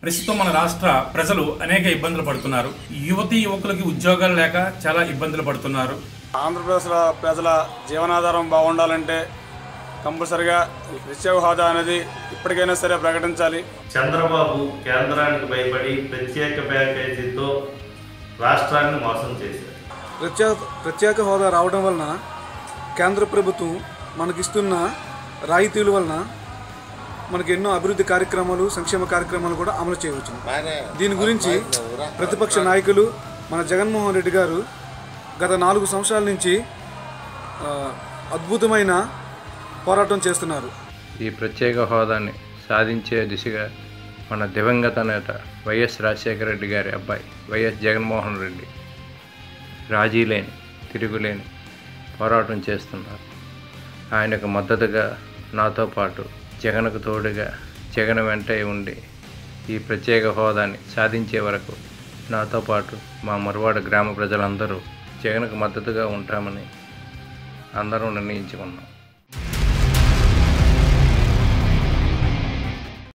ప్రస్తుతం మన రాష్ట్ర ప్రజలు అనేక ఇబ్బందులు పడుతున్నారు యువతి యువకులకి ఉద్యోగాలు లేక చాలా ఇబ్బందులు పడుతున్నారు ఆంధ్రప్రదేశ్లో ప్రజల జీవనాధారం బాగుండాలంటే కంపల్సరిగా ఈ ప్రత్యేక హోదా అనేది ఇప్పటికైనా సరే ప్రకటించాలి చంద్రబాబు కేంద్రానికి భయపడి ప్రత్యేక ప్యాకేజీతో రాష్ట్రాన్ని మోసం చేశారు ప్రత్యేక ప్రత్యేక హోదా రావడం వలన కేంద్ర ప్రభుత్వం మనకిస్తున్న రాయితీల వలన మనకి ఎన్నో అభివృద్ధి కార్యక్రమాలు సంక్షేమ కార్యక్రమాలు కూడా అమలు చేయవచ్చు దీని గురించి ప్రతిపక్ష నాయకులు మన జగన్మోహన్ రెడ్డి గారు గత నాలుగు సంవత్సరాల నుంచి ఆ, అద్భుతమైన పోరాటం చేస్తున్నారు ఈ ప్రత్యేక హోదాని సాధించే దిశగా మన దివంగత నేత వైఎస్ రాజశేఖర రెడ్డి గారి అబ్బాయి వైఎస్ జగన్మోహన్ రెడ్డి రాజీ లేని తిరుగులేని పోరాటం చేస్తున్నారు ఆయనకు మద్దతుగా నాతో పాటు జగన్కు తోడుగా జగన్ వెంటే ఉండి ఈ ప్రత్యేక హోదాని సాధించే వరకు నాతో పాటు మా మరువాడ గ్రామ ప్రజలందరూ జగన్కు మద్దతుగా ఉంటామని అందరం నిర్ణయించుకున్నాం